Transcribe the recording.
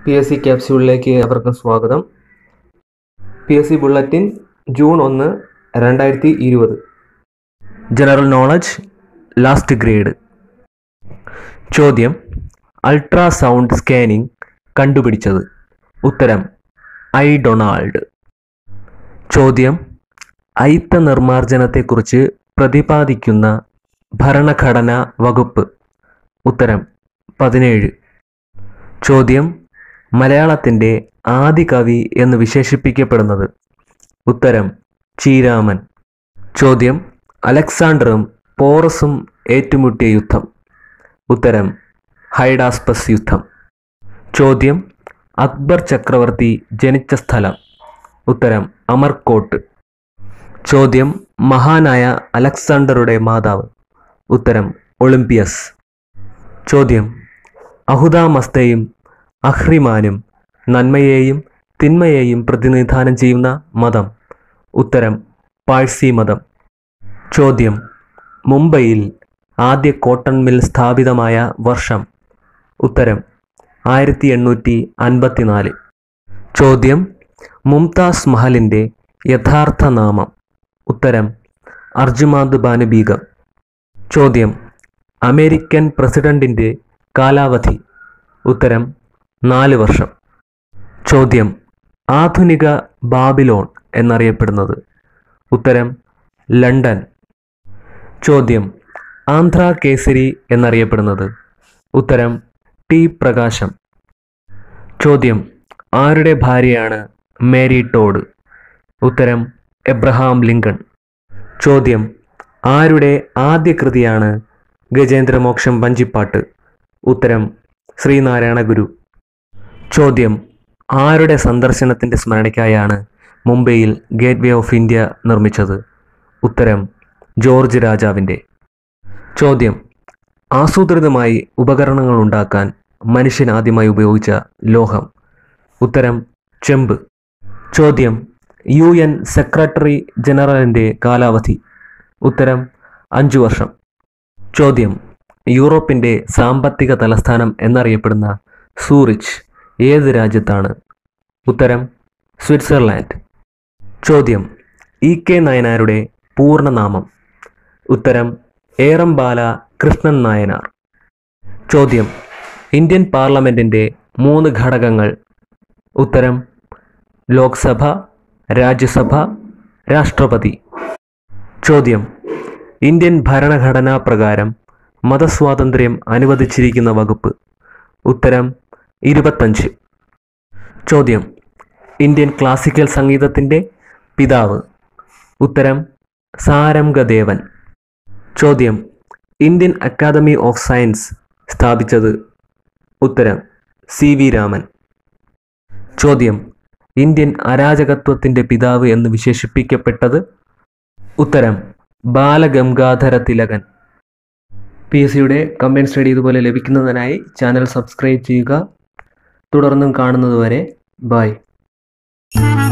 P S C ക്യാപ്സ്യൂളിലേക്ക് അവർക്കും സ്വാഗതം P S C bulletin June ഒന്ന് രണ്ടായിരത്തി ഇരുപത് ജനറൽ നോളജ് ലാസ്റ്റ് ഗ്രേഡ് ചോദ്യം അൾട്രാസൗണ്ട് സ്കാനിംഗ് കണ്ടുപിടിച്ചത് ഉത്തരം ഐ ഡൊണാൾഡ് ചോദ്യം ഐത്ത നിർമ്മാർജ്ജനത്തെക്കുറിച്ച് പ്രതിപാദിക്കുന്ന ഭരണഘടനാ വകുപ്പ് ഉത്തരം പതിനേഴ് ചോദ്യം മലയാളത്തിൻ്റെ ആദി കവി എന്ന് വിശേഷിപ്പിക്കപ്പെടുന്നത് ഉത്തരം ചീരാമൻ ചോദ്യം അലക്സാണ്ടറും പോറസും ഏറ്റുമുട്ടിയ യുദ്ധം ഉത്തരം ഹൈഡാസ്പസ് യുദ്ധം ചോദ്യം അക്ബർ ചക്രവർത്തി ജനിച്ച സ്ഥലം ഉത്തരം അമർകോട്ട് ചോദ്യം മഹാനായ അലക്സാണ്ടറുടെ മാതാവ് ഉത്തരം ഒളിമ്പിയസ് ചോദ്യം അഹുദാമസ്തയും അഹ്രിമാനും നന്മയെയും തിന്മയെയും പ്രതിനിധാനം ചെയ്യുന്ന മതം ഉത്തരം പാഴ്സി മതം ചോദ്യം മുംബൈയിൽ ആദ്യ കോട്ടൺ മിൽ സ്ഥാപിതമായ വർഷം ഉത്തരം ആയിരത്തി എണ്ണൂറ്റി അൻപത്തിനാല് ചോദ്യം മുംതാസ് മഹലിൻ്റെ യഥാർത്ഥ നാമം ഉത്തരം അർജുമാദ് ബാനു ബീഗം ചോദ്യം അമേരിക്കൻ പ്രസിഡന്റിൻ്റെ കാലാവധി ഉത്തരം നാല് വർഷം ചോദ്യം ആധുനിക ബാബിലോൺ എന്നറിയപ്പെടുന്നത് ഉത്തരം ലണ്ടൻ ചോദ്യം ആന്ധ്ര കേസരി എന്നറിയപ്പെടുന്നത് ഉത്തരം ടി പ്രകാശം ചോദ്യം ആരുടെ ഭാര്യയാണ് മേരി ടോഡ് ഉത്തരം എബ്രഹാം ലിങ്കൺ ചോദ്യം ആരുടെ ആദ്യ കൃതിയാണ് ഗജേന്ദ്രമോക്ഷം വഞ്ചിപ്പാട്ട് ഉത്തരം ശ്രീനാരായണ ഗുരു ചോദ്യം ആരുടെ സന്ദർശനത്തിൻ്റെ സ്മരണയ്ക്കായാണ് മുംബൈയിൽ ഗേറ്റ് വേ ഓഫ് ഇന്ത്യ നിർമ്മിച്ചത് ഉത്തരം ജോർജ് രാജാവിൻ്റെ ചോദ്യം ആസൂത്രിതമായി ഉപകരണങ്ങൾ ഉണ്ടാക്കാൻ മനുഷ്യൻ ആദ്യമായി ഉപയോഗിച്ച ലോഹം ഉത്തരം ചെമ്പ് ചോദ്യം യു എൻ സെക്രട്ടറി ജനറലിൻ്റെ കാലാവധി ഉത്തരം അഞ്ചു വർഷം ചോദ്യം യൂറോപ്പിൻ്റെ സാമ്പത്തിക തലസ്ഥാനം എന്നറിയപ്പെടുന്ന സൂറിച്ച് ഏത് രാജ്യത്താണ് ഉത്തരം സ്വിറ്റ്സർലാൻഡ് ചോദ്യം ഇ കെ നായനാരുടെ പൂർണ്ണനാമം ഉത്തരം ഏറംബാല കൃഷ്ണൻ നായനാർ ചോദ്യം ഇന്ത്യൻ പാർലമെൻറ്റിൻ്റെ മൂന്ന് ഘടകങ്ങൾ ഉത്തരം ലോക്സഭ രാജ്യസഭ രാഷ്ട്രപതി ചോദ്യം ഇന്ത്യൻ ഭരണഘടനാ പ്രകാരം മതസ്വാതന്ത്ര്യം അനുവദിച്ചിരിക്കുന്ന വകുപ്പ് ഉത്തരം ഇരുപത്തഞ്ച് ചോദ്യം ഇന്ത്യൻ ക്ലാസിക്കൽ സംഗീതത്തിൻ്റെ പിതാവ് ഉത്തരം സാരംഗദേവൻ ചോദ്യം ഇന്ത്യൻ അക്കാദമി ഓഫ് സയൻസ് സ്ഥാപിച്ചത് ഉത്തരം സി വി രാമൻ ചോദ്യം ഇന്ത്യൻ അരാജകത്വത്തിൻ്റെ പിതാവ് എന്ന് വിശേഷിപ്പിക്കപ്പെട്ടത് ഉത്തരം ബാലഗംഗാധര തിലകൻ പി എസ് സിയുടെ കമ്പൈൻ സ്റ്റഡി ഇതുപോലെ ലഭിക്കുന്നതിനായി ചാനൽ സബ്സ്ക്രൈബ് ചെയ്യുക തുടർന്നും കാണുന്നതുവരെ ബൈ